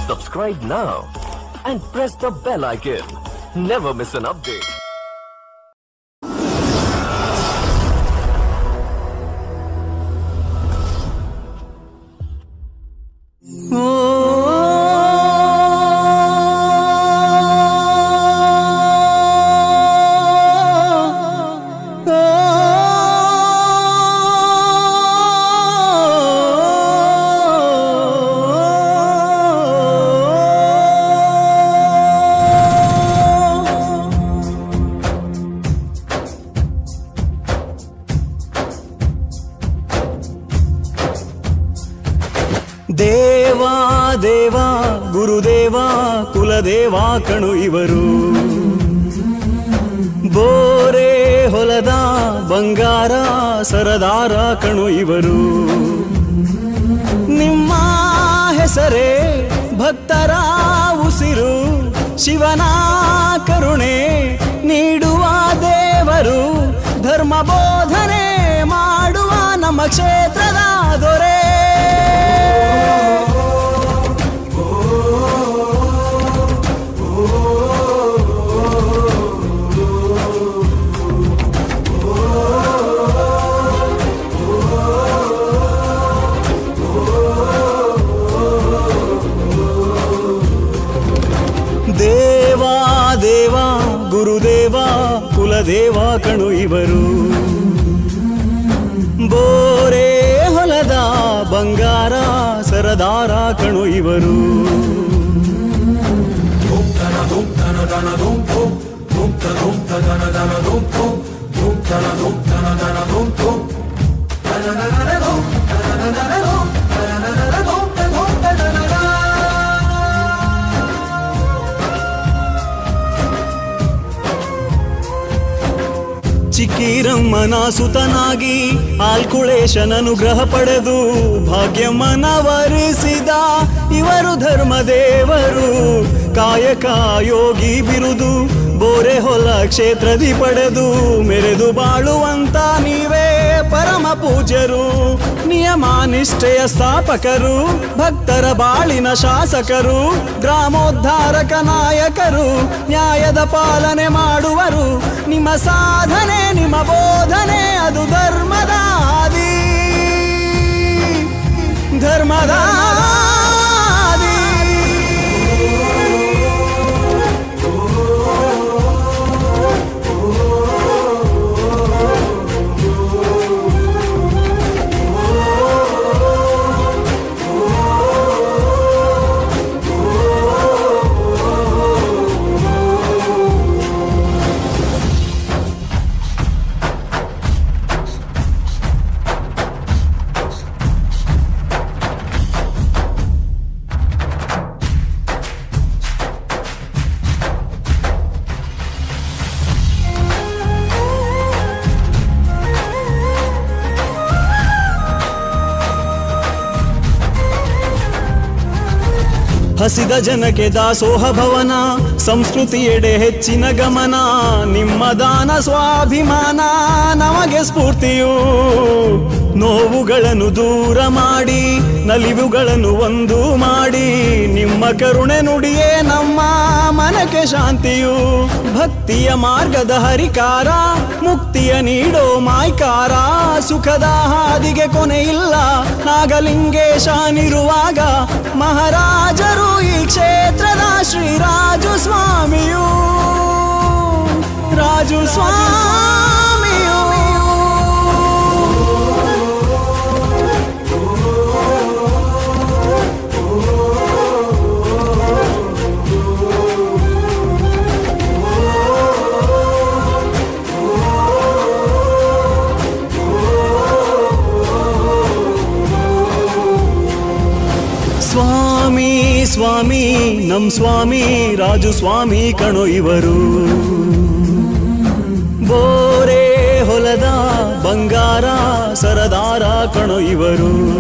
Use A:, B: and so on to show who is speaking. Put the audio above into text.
A: Subscribe now and press the bell icon. Never miss an update.
B: ದೇವಾ ದೇವ ಗುರುದೇವ ಕುಲದೇವ ಕಣು ಇವರು ಬೋರೆ ಹೊಲದ ಬಂಗಾರ ಸರದಾರ ಕಣು ಇವರು ನಿಮ್ಮ ಹೆಸರೇ ಭಕ್ತರ ಉಸಿರು ಶಿವನ ಕರುಣೆ ನೀಡುವ ದೇವರು ಧರ್ಮ ಬೋಧನೆ ಮಾಡುವ ನಮ್ಮ ಕ್ಷೇತ್ರದ ದೊರೆ ದೇವಾ ದೇವ ಗುರುದೇವ ಕುಲದೇವ ಕಣು ಇವರು ಬೋರೆ ಹೊಲದ ಬಂಗಾರ ಸರದಾರ ಕಣು ಇವರು ಚಿಕ್ಕಿರಮ್ಮನ ಸುತನಾಗಿ ಆಲ್ಕುಳೇಶನ ಅನುಗ್ರಹ ಪಡೆದು ಭಾಗ್ಯಮ್ಮನ ವರಿಸಿದ ಇವರು ಧರ್ಮದೇವರು ಕಾಯಕ ಯೋಗಿ ಬಿರುದು ಬೋರೆ ಹೊಲ ಕ್ಷೇತ್ರದಿ ಪಡೆದು ಮೆರೆದು ಬಾಳುವಂತ ನೀವೇ ಪರಮ ಪೂಜ್ಯರು ನಿಯಮ ನಿಷ್ಠೆಯ ಸ್ಥಾಪಕರು ಭಕ್ತರ ಬಾಳಿನ ಶಾಸಕರು ಗ್ರಾಮೋದ್ಧಾರಕ ನಾಯಕರು ನ್ಯಾಯದ ಪಾಲನೆ ಮಾಡುವರು ನಿಮ್ಮ ಸಾಧನೆ ನಿಮ್ಮ ಬೋಧನೆ ಅದು ಧರ್ಮದ ಆದಿ ಧರ್ಮದ ಆದಿ. ಹಸಿದ ಜನಕ್ಕೆ ದಾಸೋಹ ಭವನ ಸಂಸ್ಕೃತಿಯೆಡೆ ಹೆಚ್ಚಿನ ಗಮನ ನಿಮ್ಮ ದಾನ ಸ್ವಾಭಿಮಾನ ನಮಗೆ ಸ್ಫೂರ್ತಿಯು ನೋವುಗಳನ್ನು ದೂರ ಮಾಡಿ ನಲಿವುಗಳನ್ನು ಒಂದು ಮಾಡಿ ನಿಮ್ಮ ಕರುಣೆ ನುಡಿಯೇ ನಮ್ಮ ಮನಕ್ಕೆ ಶಾಂತಿಯು ಭಕ್ತಿಯ ಮಾರ್ಗದ ಹರಿಕಾರ ಮುಕ್ತಿಯ ನೀಡೋ ಮಾಯ್ಕಾರ ಸುಖದ ಹಾದಿಗೆ ಕೊನೆ ಇಲ್ಲ ನಾಗಲಿಂಗೇಶನಿರುವಾಗ ಮಹಾರಾಜರು ಈ ಕ್ಷೇತ್ರದ ಶ್ರೀರಾಜು ಸ್ವಾಮಿಯು ರಾಜು ಸ್ವಾಮಿಯು ಸ್ವಾಮಿ ಸ್ವಾಮಿ ನಮ್ ಸ್ವಾಮಿ ರಾಜು ಸ್ವಾಮಿ ಕಣೋ ಇವರು ಬೋರೆ ಹೊಲದ ಬಂಗಾರ ಸರದಾರ ಕಣೋ ಇವರು